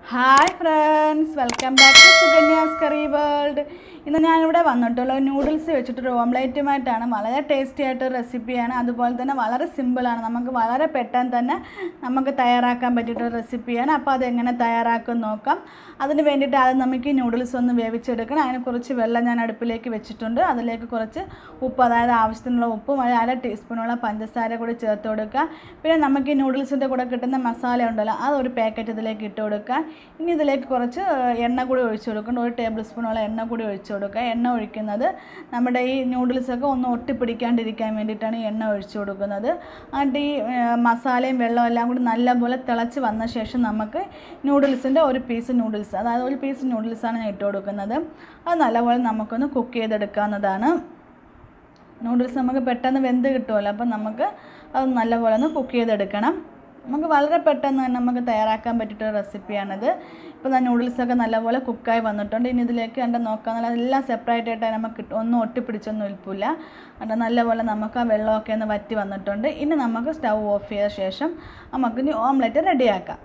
hi friends welcome back to Sukanya's curry world ഇന്ന് ഞാനിവിടെ വന്നിട്ടുള്ളത് നൂഡിൽസ് വെച്ചിട്ടൊരു ഓംലേറ്റുമായിട്ടാണ് വളരെ ടേസ്റ്റി ആയിട്ടൊരു റെസിപ്പിയാണ് അതുപോലെ തന്നെ വളരെ സിമ്പിളാണ് നമുക്ക് വളരെ പെട്ടെന്ന് തന്നെ നമുക്ക് തയ്യാറാക്കാൻ പറ്റിയിട്ടൊരു റെസിപ്പിയാണ് അപ്പോൾ അതെങ്ങനെ തയ്യാറാക്കും നോക്കാം അതിന് വേണ്ടിയിട്ട് ആദ്യം നമുക്ക് ഈ നൂഡിൽസ് ഒന്ന് വേവിച്ചെടുക്കണം അതിന് കുറച്ച് വെള്ളം ഞാൻ അടുപ്പിലേക്ക് വെച്ചിട്ടുണ്ട് അതിലേക്ക് കുറച്ച് ഉപ്പ് അതായത് ആവശ്യത്തിനുള്ള ഉപ്പും ഒരു അര ടീസ്പൂണോളം പഞ്ചസാര കൂടി ചേർത്ത് കൊടുക്കുക പിന്നെ നമുക്ക് ഈ നൂഡിൽസിൻ്റെ കൂടെ കിട്ടുന്ന മസാല ഉണ്ടല്ലോ അതൊരു പാക്കറ്റ് ഇതിലേക്ക് ഇട്ട് കൊടുക്കുക ഇനി ഇതിലേക്ക് കുറച്ച് എണ്ണ കൂടി ഒഴിച്ചു കൊടുക്കണം ഒരു ടേബിൾ സ്പൂണോളം എണ്ണ കൂടി ഒഴിച്ചു കൊടുക്കുക എണ്ണ ഒഴിക്കുന്നത് നമ്മുടെ ഈ നൂഡിൽസൊക്കെ ഒന്ന് ഒട്ടിപ്പിടിക്കാണ്ടിരിക്കാൻ വേണ്ടിയിട്ടാണ് ഈ എണ്ണ ഒഴിച്ചു കൊടുക്കുന്നത് എന്നിട്ട് ഈ ഏർ, മസാലയും വെള്ളവും എല്ലാം കൂടി നല്ലപോലെ തിളച്ച് വന്ന ശേഷം നമുക്ക് നൂഡിൽസിൻ്റെ ഒരു പീസ് നൂഡിൽസ് അതായത് ഒരു പീസ് നൂഡിൽസാണ് ഞാൻ ഇട്ട് കൊടുക്കുന്നത് അത് നല്ലപോലെ നമുക്കൊന്ന് കുക്ക് ചെയ്തെടുക്കാവുന്നതാണ് നൂഡിൽസ് നമുക്ക് പെട്ടെന്ന് വെന്ത് കിട്ടുമല്ലോ അപ്പം നമുക്ക് അത് നല്ലപോലെ ഒന്ന് കുക്ക് ചെയ്തെടുക്കണം നമുക്ക് വളരെ പെട്ടെന്ന് തന്നെ നമുക്ക് തയ്യാറാക്കാൻ പറ്റിയിട്ടൊരു റെസിപ്പിയാണിത് ഇപ്പോൾ ഞാൻ നൂഡിൽസൊക്കെ നല്ലപോലെ കുക്കായി വന്നിട്ടുണ്ട് ഇനി ഇതിലേക്ക് കണ്ട് നോക്കാൻ എല്ലാം സെപ്പറേറ്റ് ആയിട്ട് നമുക്ക് കിട്ടും ഒന്നും ഒട്ടിപ്പിടിച്ചൊന്നും ഇരിപ്പില്ല അത് നല്ലപോലെ നമുക്ക് ആ വെള്ളമൊക്കെ ഒന്ന് വറ്റി വന്നിട്ടുണ്ട് ഇനി നമുക്ക് സ്റ്റൗ ഓഫ് ചെയ്ത ശേഷം നമുക്ക് ഇനി ഓംലെറ്റ് റെഡിയാക്കാം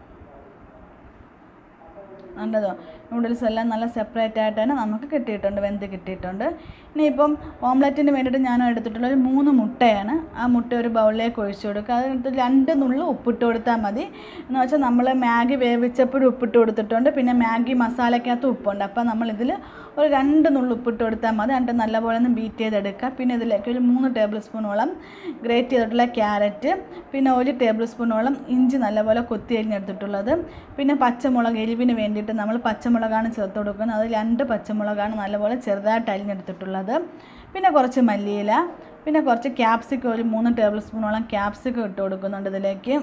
കണ്ടതോ നൂഡിൽസ് എല്ലാം നല്ല സെപ്പറേറ്റ് ആയിട്ട് തന്നെ നമുക്ക് കിട്ടിയിട്ടുണ്ട് വെന്ത് കിട്ടിയിട്ടുണ്ട് ഇനിയിപ്പം ഓംലെറ്റിന് വേണ്ടിയിട്ട് ഞാൻ എടുത്തിട്ടുള്ള ഒരു മൂന്ന് മുട്ടയാണ് ആ മുട്ട ഒരു ബൗളിലേക്ക് ഒഴിച്ചു കൊടുക്കുക അതിനകത്ത് രണ്ട് നുള്ളു ഉപ്പിട്ട് കൊടുത്താൽ മതി എന്ന് വെച്ചാൽ നമ്മൾ മാഗി വേവിച്ചപ്പോഴും ഉപ്പിട്ട് കൊടുത്തിട്ടുണ്ട് പിന്നെ മാഗി മസാലയ്ക്കകത്ത് ഉപ്പുണ്ട് അപ്പോൾ നമ്മളിതിൽ ഒരു രണ്ട് നുള്ളു ഉപ്പിട്ട് കൊടുത്താൽ മതി എന്നിട്ട് നല്ലപോലെ ഒന്ന് ബീറ്റ് ചെയ്തെടുക്കുക പിന്നെ ഇതിലേക്ക് ഒരു മൂന്ന് ടേബിൾ സ്പൂണോളം ഗ്രേറ്റ് ചെയ്തിട്ടുള്ള ക്യാരറ്റ് പിന്നെ ഒരു ടേബിൾ സ്പൂണോളം ഇഞ്ചി നല്ലപോലെ കൊത്തി അരിഞ്ഞെടുത്തിട്ടുള്ളത് പിന്നെ പച്ചമുളക് എരിവിന് വേണ്ടിയിട്ട് നമ്മൾ പച്ചമുളകാണ് ചേർത്ത് കൊടുക്കുന്നത് അത് രണ്ട് പച്ചമുളകാണ് നല്ലപോലെ ചെറുതായിട്ട് അരിഞ്ഞെടുത്തിട്ടുള്ളത് പിന്നെ കുറച്ച് മല്ലിയില പിന്നെ കുറച്ച് ക്യാപ്സിക്കം ഒരു മൂന്ന് ടേബിൾ സ്പൂണോളം ക്യാപ്സിക്കം ഇട്ട് കൊടുക്കുന്നുണ്ട് ഇതിലേക്ക്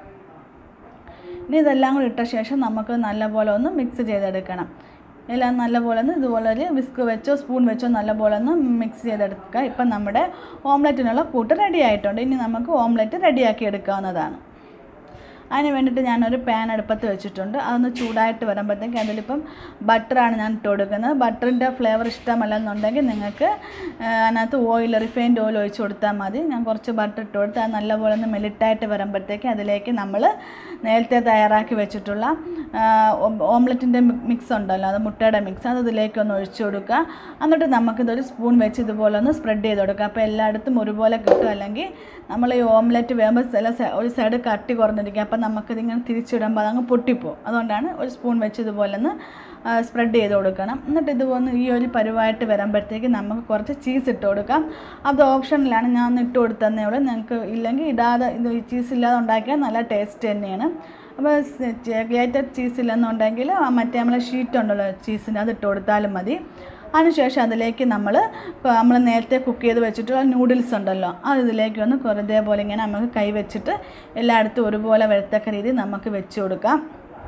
ഇനി ഇതെല്ലാം കൂടി ഇട്ട ശേഷം നമുക്ക് നല്ലപോലെ ഒന്ന് മിക്സ് ചെയ്തെടുക്കണം എല്ലാം നല്ലപോലെ ഒന്ന് ഇതുപോലെ ഒരു വിസ്ക് വെച്ചോ സ്പൂൺ വെച്ചോ നല്ലപോലെ ഒന്ന് മിക്സ് ചെയ്തെടുക്കുക ഇപ്പം നമ്മുടെ ഓംലെറ്റിനുള്ള കൂട്ട് റെഡി ആയിട്ടുണ്ട് ഇനി നമുക്ക് ഓംലെറ്റ് റെഡിയാക്കി എടുക്കാവുന്നതാണ് അതിന് വേണ്ടിയിട്ട് ഞാനൊരു പാൻ അടുപ്പത്ത് വെച്ചിട്ടുണ്ട് അതൊന്ന് ചൂടായിട്ട് വരുമ്പോഴത്തേക്ക് അതിലിപ്പം ബട്ടറാണ് ഞാൻ ഇട്ട് കൊടുക്കുന്നത് ബട്ടറിൻ്റെ ഫ്ലേവർ ഇഷ്ടമല്ലെന്നുണ്ടെങ്കിൽ നിങ്ങൾക്ക് ആ, അതിനകത്ത് ഓയിൽ റിഫൈൻഡ് ഓയിൽ ഒഴിച്ച് കൊടുത്താൽ മതി ഞാൻ കുറച്ച് ബട്ടർ ഇട്ട് കൊടുത്ത് അത് നല്ലപോലെ ഒന്ന് മെലിറ്റായിട്ട് വരുമ്പോഴത്തേക്ക് അതിലേക്ക് നമ്മൾ നേരത്തെ തയ്യാറാക്കി വെച്ചിട്ടുള്ള ഓംലെറ്റിൻ്റെ മിക്സ് ഉണ്ടല്ലോ അത് മുട്ടയുടെ മിക്സ് അത് ഇതിലേക്ക് ഒന്ന് ഒഴിച്ചു കൊടുക്കുക എന്നിട്ട് നമുക്കിതൊരു സ്പൂൺ വെച്ച് ഇതുപോലെ ഒന്ന് സ്പ്രെഡ് ചെയ്ത് കൊടുക്കുക അപ്പോൾ എല്ലായിടത്തും ഒരുപോലെ കിട്ടും അല്ലെങ്കിൽ നമ്മൾ ഈ ഓംലെറ്റ് വേകുമ്പോൾ ചില സൈ- ഒരു സൈഡ് കട്ടി കുറഞ്ഞിരിക്കും അപ്പോൾ നമുക്കിതിങ്ങനെ തിരിച്ചിടുമ്പോൾ അതങ്ങ് പൊട്ടിപ്പോവും അതുകൊണ്ടാണ് ഒരു സ്പൂൺ വെച്ച് ഇതുപോലെ ഒന്ന് സ്പ്രെഡ് ചെയ്ത് കൊടുക്കണം എന്നിട്ട് ഇതുപോലെ ഈ ഒരു പരുവായിട്ട് വരുമ്പോഴത്തേക്ക് നമുക്ക് കുറച്ച് ചീസ് ഇട്ട് കൊടുക്കാം അത് ഓപ്ഷനിലാണ് ഞാൻ ഒന്ന് ഇട്ട് കൊടുത്തതന്നേ ഉള്ളൂ നിങ്ങൾക്ക് ഇല്ലെങ്കിൽ ഇടാതെ ഇത് ചീസ് ഇല്ലാതെ ഉണ്ടാക്കിയാൽ നല്ല ടേസ്റ്റ് തന്നെയാണ് അപ്പോൾ ഗ്രേറ്റഡ് ചീസ് ഇല്ലെന്നുണ്ടെങ്കിൽ ആ മറ്റേ നമ്മളെ ഷീറ്റ് ഉണ്ടല്ലോ ചീസിന് അത് ഇട്ട് കൊടുത്താലും മതി അതിനുശേഷം അതിലേക്ക് നമ്മൾ നമ്മൾ നേരത്തെ കുക്ക് ചെയ്ത് വെച്ചിട്ടുള്ള നൂഡിൽസ് ഉണ്ടല്ലോ അത് ഇതിലേക്ക് ഒന്ന് കുറേ ഇതേപോലെ ഇങ്ങനെ നമുക്ക് കൈ വെച്ചിട്ട് എല്ലായിടത്തും ഒരുപോലെ വരത്തക്ക രീതിയിൽ നമുക്ക് വെച്ച് കൊടുക്കാം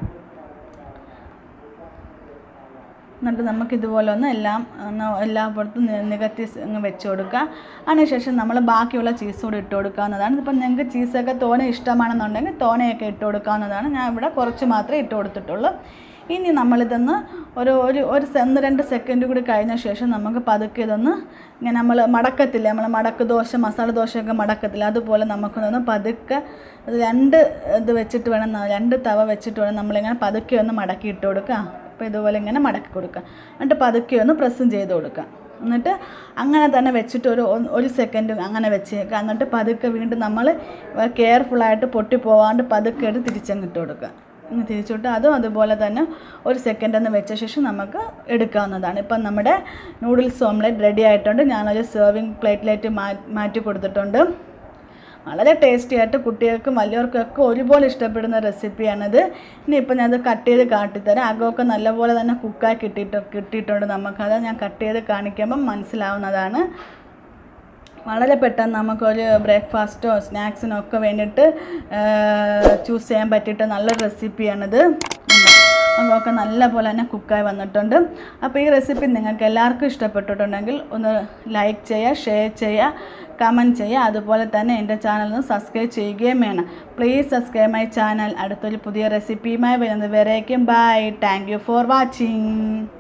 എന്നിട്ട് നമുക്ക് ഇതുപോലെ ഒന്ന് എല്ലാം ഒന്ന് എല്ലായിടത്തും നി- നികത്തി സ് അങ്ങ് വെച്ച് കൊടുക്കുക അതിനുശേഷം നമ്മൾ ബാക്കിയുള്ള ചീസ് കൂടി ഇട്ട് കൊടുക്കാവുന്നതാണ് ഇപ്പം നിങ്ങൾക്ക് ചീസൊക്കെ തോനെ ഇഷ്ടമാണെന്നുണ്ടെങ്കിൽ തോനെയൊക്കെ ഇട്ട് കൊടുക്കാവുന്നതാണ് ഞാൻ ഇവിടെ കുറച്ച് മാത്രമേ ഇട്ട് കൊടുത്തിട്ടുള്ളൂ ഇനി നമ്മളിതൊന്ന് ഒരു ഒരു ഒരു സെ- ഒന്ന് രണ്ട് സെക്കൻഡ് കൂടി കഴിഞ്ഞ ശേഷം നമുക്ക് പതുക്കെ ഇതൊന്ന് ഇങ്ങനെ നമ്മൾ മടക്കത്തില്ലേ നമ്മൾ മടക്ക് ദോശ മസാല ദോശയൊക്കെ മടക്കത്തില്ല അതുപോലെ നമുക്കൊന്ന് പതുക്കെ ഇത് രണ്ട് ഇത് വെച്ചിട്ട് വേണം ന- രണ്ട് തവ വെച്ചിട്ട് വേണം നമ്മളിങ്ങനെ പതുക്കെ ഒന്ന് മടക്കി ഇട്ട് കൊടുക്കുക അപ്പോൾ ഇതുപോലെ ഇങ്ങനെ മടക്കി കൊടുക്കുക എന്നിട്ട് പതുക്കെ ഒന്ന് പ്രസ്സും ചെയ്ത് കൊടുക്കുക എന്നിട്ട് അങ്ങനെ തന്നെ വെച്ചിട്ട് ഒരു ഒന്ന് ഒരു സെക്കൻഡ് അങ്ങനെ വെച്ചേക്കുക എന്നിട്ട് പതുക്കെ വീണ്ടും നമ്മൾ കെയർഫുള്ളായിട്ട് പൊട്ടി പോവാണ്ട് പതുക്കെ എടുത്ത് തിരിച്ചങ്ങിട്ട് കൊടുക്കുക ഇങ്ങനെ തിരിച്ചിട്ട് അതും അതുപോലെ തന്നെ ഒരു സെക്കൻഡ് ഒന്ന് വെച്ച ശേഷം നമുക്ക് എടുക്കാവുന്നതാണ് ഇപ്പം നമ്മുടെ നൂഡിൽസ് ഓംലെറ്റ് റെഡി ആയിട്ടുണ്ട് ഞാനൊരു സെർവിങ് പ്ലേറ്റിലേക്ക് മാ മാറ്റി കൊടുത്തിട്ടുണ്ട് വളരെ ടേസ്റ്റി ആയിട്ട് കുട്ടികൾക്കും വലിയവർക്കൊക്കെ ഒരുപോലെ ഇഷ്ടപ്പെടുന്ന റെസിപ്പിയാണിത് ഇനിയിപ്പോൾ ഞാനത് കട്ട് ചെയ്ത് കാട്ടിത്തരാം അകമൊക്കെ നല്ലപോലെ തന്നെ കുക്കായി കിട്ടിയിട്ട് കിട്ടിയിട്ടുണ്ട് നമുക്കത് ഞാൻ കട്ട് ചെയ്ത് കാണിക്കുമ്പം മനസ്സിലാവുന്നതാണ് വളരെ പെട്ടെന്ന് നമുക്കൊരു ബ്രേക്ക്ഫാസ്റ്റോ സ്നാക്സിനോ ഒക്കെ വേണ്ടിയിട്ട് ചൂസ് ചെയ്യാൻ പറ്റിയിട്ട് നല്ലൊരു റെസിപ്പിയാണിത് നമുക്കൊക്കെ നല്ല പോലെ തന്നെ കുക്കായി വന്നിട്ടുണ്ട് അപ്പോൾ ഈ റെസിപ്പി നിങ്ങൾക്ക് എല്ലാവർക്കും ഇഷ്ടപ്പെട്ടിട്ടുണ്ടെങ്കിൽ ഒന്ന് ലൈക്ക് ചെയ്യുക ഷെയർ ചെയ്യുക കമൻറ്റ് ചെയ്യുക അതുപോലെ തന്നെ എൻ്റെ ചാനൽ ഒന്ന് സബ്സ്ക്രൈബ് ചെയ്യുകയും വേണം പ്ലീസ് സബ്സ്ക്രൈബ് മൈ ചാനൽ അടുത്തൊരു പുതിയ റെസിപ്പിയുമായി വരുന്നത് വരേക്കും bye thank you for watching